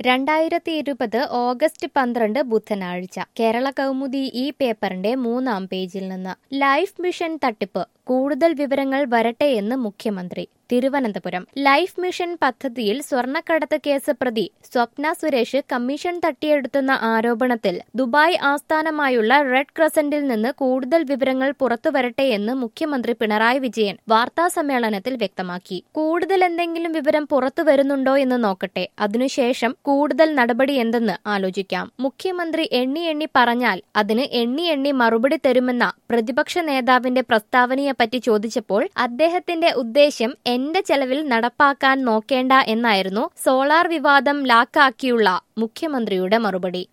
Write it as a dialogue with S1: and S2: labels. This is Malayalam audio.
S1: രണ്ടായിരത്തി ഇരുപത് ഓഗസ്റ്റ് പന്ത്രണ്ട് ബുധനാഴ്ച കേരള കൗമുദി ഈ പേപ്പറിന്റെ മൂന്നാം പേജിൽ നിന്ന് ലൈഫ് മിഷൻ തട്ടിപ്പ് കൂടുതൽ വിവരങ്ങൾ വരട്ടെയെന്ന് മുഖ്യമന്ത്രി തിരുവനന്തപുരം ലൈഫ് മിഷൻ പദ്ധതിയിൽ സ്വർണ്ണക്കടത്ത് കേസ് പ്രതി സ്വപ്ന സുരേഷ് കമ്മീഷൻ തട്ടിയെടുത്തുന്ന ആരോപണത്തിൽ ദുബായ് ആസ്ഥാനമായുള്ള റെഡ് ക്രസന്റിൽ നിന്ന് കൂടുതൽ വിവരങ്ങൾ പുറത്തുവരട്ടെയെന്ന് മുഖ്യമന്ത്രി പിണറായി വിജയൻ വാർത്താസമ്മേളനത്തിൽ വ്യക്തമാക്കി കൂടുതൽ എന്തെങ്കിലും വിവരം പുറത്തു വരുന്നുണ്ടോ എന്ന് നോക്കട്ടെ അതിനുശേഷം കൂടുതൽ നടപടി എന്തെന്ന് ആലോചിക്കാം മുഖ്യമന്ത്രി എണ്ണി എണ്ണി പറഞ്ഞാൽ അതിന് എണ്ണി എണ്ണി മറുപടി തരുമെന്ന പ്രതിപക്ഷ നേതാവിന്റെ പ്രസ്താവനയെപ്പറ്റി ചോദിച്ചപ്പോൾ അദ്ദേഹത്തിന്റെ ഉദ്ദേശ്യം എന്റെ ചെലവിൽ നടപ്പാക്കാൻ നോക്കേണ്ട എന്നായിരുന്നു സോളാർ വിവാദം ലാക്കാക്കിയുള്ള മുഖ്യമന്ത്രിയുടെ മറുപടി